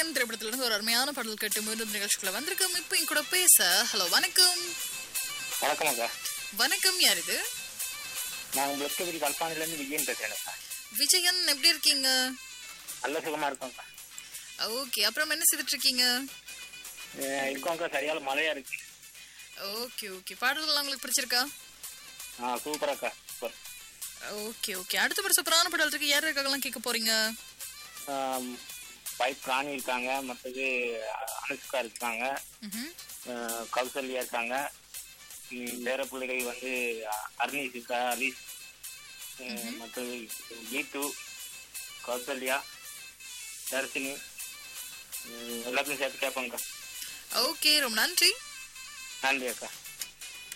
விஜயன் திரைப்படத்துல இருந்து ஒரு அருமையான பாடல் கேட்டு மீண்டும் நிகழ்ச்சிக்குள்ள வந்திருக்கோம் இப்போ என் கூட பேச ஹலோ வணக்கம் வணக்கம் அக்கா வணக்கம் யார் இது நான் உங்களுக்கு பெரிய கல்பானில இருந்து விஜயன் பேசுறேன் அக்கா விஜயன் எப்படி இருக்கீங்க நல்ல சுகமா இருக்கோம் அக்கா ஓகே அப்புறம் என்ன செய்துட்டு இருக்கீங்க அஹ் இருக்கோம் அக்கா சரியான மழையா இருக்கு ஓகே ஓகே பாடல்கள் உங்களுக்கு பிடிச்சிருக்கா ஆ சூப்பர் அக்கா சூப்பர் ஓகே ஓகே அடுத்த ஒரு சூப்பரான பாடல் இருக்கு யார் இருக்காங்கலாம் கேட்க போறீங்க பைப் ராணி இருக்காங்க மற்றது அனுஷ்கா இருக்காங்க ம்ஹும். அஹ் கௌசல்யா இருக்காங்க ம், வேற பிள்ளைகள் வந்து அர்னீஸ் இருக்கா அலீஸ் அஹ் மற்றது கீத்து கௌசல்யா தர்ஷினி ம், எல்லாத்தையும் சேர்த்து கேட்போங்க ஓகே ரொம்ப நன்றி நன்றி அக்கா